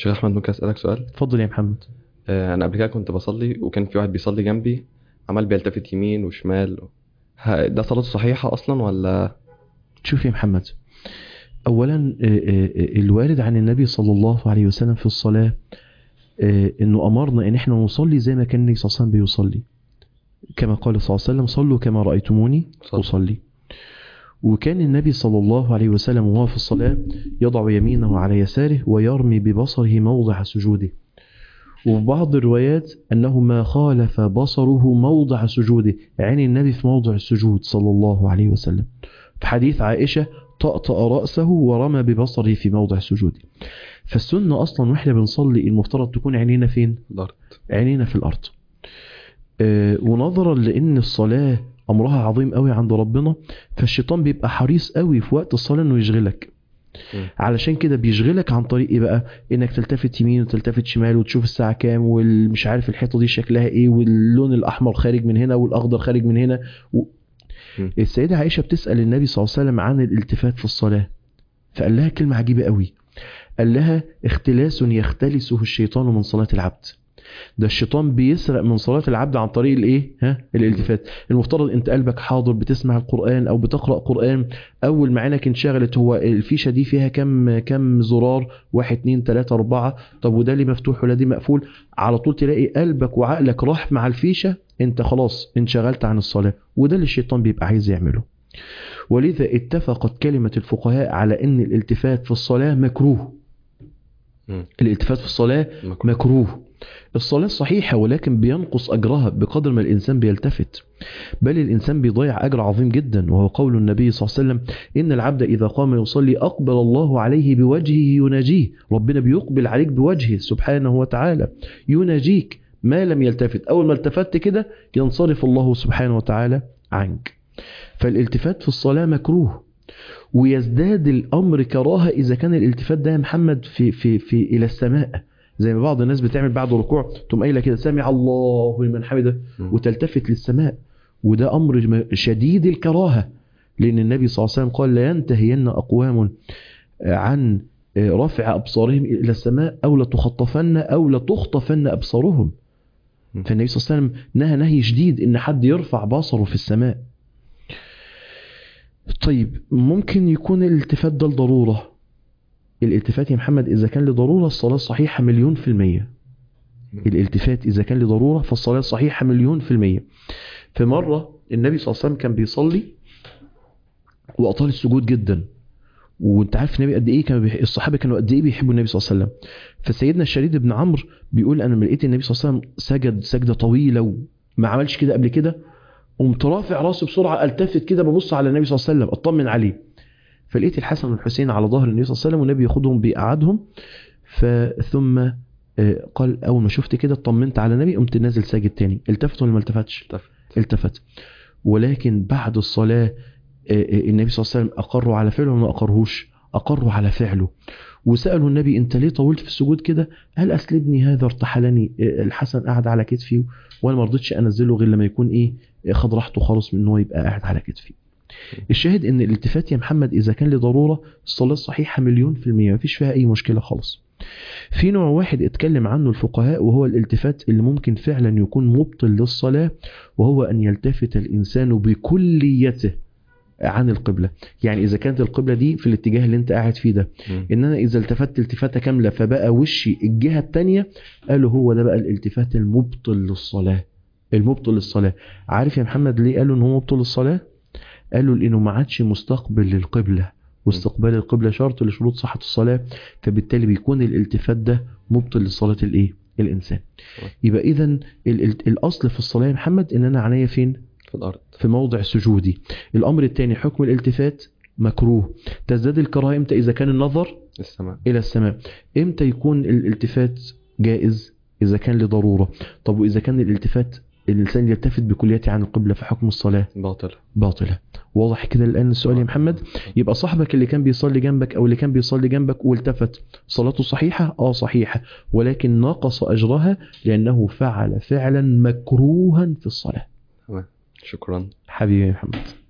شيخ احمد ممكن اسالك سؤال اتفضل يا محمد آه، انا قبل كده كنت بصلي وكان في واحد بيصلي جنبي عمال بيلتفت يمين وشمال ه- ده صلاته صحيحه اصلا ولا شوف يا محمد اولا آه، آه، آه، الوارد عن النبي صلى الله عليه وسلم في الصلاه آه، انه امرنا ان احنا نصلي زي ما كان النبي صلى الله عليه وسلم بيصلي كما قال صلى الله عليه وسلم صلوا كما رايتموني صلى. اصلي وكان النبي صلى الله عليه وسلم وهو في الصلاه يضع يمينه على يساره ويرمي ببصره موضع سجوده وفي بعض الروايات أنه ما خالف بصره موضع سجوده يعني النبي في موضع السجود صلى الله عليه وسلم في حديث عائشة طأطأ رأسه ورمى ببصره في موضع سجوده فالسنة أصلا وإحنا بنصلي المفترض تكون عينينا فين؟ الارض عينينا في الأرض آه، ونظرا لأن الصلاة أمرها عظيم قوي عند ربنا فالشيطان بيبقى حريص قوي في وقت الصلاة إنه يشغلك مم. علشان كده بيشغلك عن طريق ايه بقى انك تلتفت يمين وتلتفت شمال وتشوف الساعه كام والمش عارف الحيطه دي شكلها ايه واللون الاحمر خارج من هنا والاخضر خارج من هنا و... مم. السيده عائشه بتسال النبي صلى الله عليه وسلم عن الالتفات في الصلاه فقال لها كلمه عجيبه قوي قال لها اختلاس يختلسه الشيطان من صلاه العبد ده الشيطان بيسرق من صلاة العبد عن طريق الايه؟ ها؟ الالتفات. المفترض انت قلبك حاضر بتسمع القرآن او بتقرأ قرآن اول ما عينك انشغلت هو الفيشة دي فيها كم كم زرار واحد اتنين تلاتة اربعة طب وده ليه مفتوح ولا دي مقفول على طول تلاقي قلبك وعقلك راح مع الفيشة انت خلاص انشغلت عن الصلاة وده اللي الشيطان بيبقى عايز يعمله ولذا اتفقت كلمة الفقهاء على ان الالتفات في الصلاة مكروه مم. الالتفات في الصلاة مكروه. مكروه الصلاة صحيحة ولكن بينقص أجرها بقدر ما الإنسان بيلتفت بل الإنسان بيضيع أجر عظيم جدا وهو قول النبي صلى الله عليه وسلم إن العبد إذا قام يصلي أقبل الله عليه بوجهه يناجيه ربنا بيقبل عليك بوجهه سبحانه وتعالى يناجيك ما لم يلتفت أول ما التفت كده ينصرف الله سبحانه وتعالى عنك فالالتفات في الصلاة مكروه ويزداد الأمر كراهة إذا كان الالتفات ده يا محمد في, في, في إلى السماء زي ما بعض الناس بتعمل بعد ركوع تقوم قايله كده سامع الله لمن حمده مم. وتلتفت للسماء وده امر م- شديد الكراهه لان النبي صلى الله عليه وسلم قال لا ينتهين اقوام عن رفع ابصارهم الى السماء او لتخطفن او لتخطفن ابصارهم مم. فالنبي صلى الله عليه وسلم نهى نهي شديد ان حد يرفع بصره في السماء طيب ممكن يكون الالتفات ده لضروره الالتفات يا محمد اذا كان لضروره الصلاه صحيحه مليون في الميه الالتفات اذا كان لضروره فالصلاه صحيحه مليون في الميه في مره النبي صلى الله عليه وسلم كان بيصلي واطال السجود جدا وانت عارف النبي قد ايه كان بيح... الصحابه كانوا قد ايه بيحبوا النبي صلى الله عليه وسلم فسيدنا الشريد بن عمرو بيقول انا لما لقيت النبي صلى الله عليه وسلم سجد سجده طويله وما عملش كده قبل كده قمت رافع راسي بسرعه التفت كده ببص على النبي صلى الله عليه وسلم اطمن عليه فلقيت الحسن والحسين على ظهر النبي صلى الله عليه وسلم والنبي ياخدهم بيقعدهم فثم آه، قال اول ما شفت كده اطمنت على النبي قمت نازل ساجد تاني التفت ولا ما التفتش التفت. التفت ولكن بعد الصلاه آه، آه، النبي صلى الله عليه وسلم اقروا على فعله ولا ما اقرهوش اقروا على فعله وسالوا النبي انت ليه طولت في السجود كده قال اصل ابني هذا ارتحلني آه، الحسن قعد على كتفي وانا ما رضيتش انزله غير لما يكون ايه آه، خد راحته خالص من ان هو يبقى قاعد على كتفي الشاهد ان الالتفات يا محمد اذا كان لضروره الصلاه الصحيحه مليون في الميه مفيش فيها اي مشكله خالص في نوع واحد اتكلم عنه الفقهاء وهو الالتفات اللي ممكن فعلا يكون مبطل للصلاه وهو ان يلتفت الانسان بكليته عن القبله يعني اذا كانت القبله دي في الاتجاه اللي انت قاعد فيه ده مم. ان انا اذا التفت التفاته كامله فبقى وشي الجهه الثانيه قالوا هو ده بقى الالتفات المبطل للصلاه المبطل للصلاه عارف يا محمد ليه قالوا ان هو مبطل للصلاه قالوا لانه ما عادش مستقبل للقبله واستقبال القبله شرط لشروط صحه الصلاه فبالتالي بيكون الالتفات ده مبطل لصلاه الايه الانسان يبقى اذا ال- ال- الاصل في الصلاه يا محمد ان انا عينيا فين في الارض في موضع سجودي الامر الثاني حكم الالتفات مكروه تزداد الكراهه امتى اذا كان النظر السماء الى السماء امتى يكون الالتفات جائز اذا كان لضروره طب واذا كان الالتفات الانسان يلتفت بكليته عن القبله في حكم الصلاه باطل باطله واضح كده الان السؤال يا محمد يبقى صاحبك اللي كان بيصلي جنبك او اللي كان بيصلي جنبك والتفت صلاته صحيحه اه صحيحه ولكن نقص اجرها لانه فعل فعلا مكروها في الصلاه شكرا حبيبي يا محمد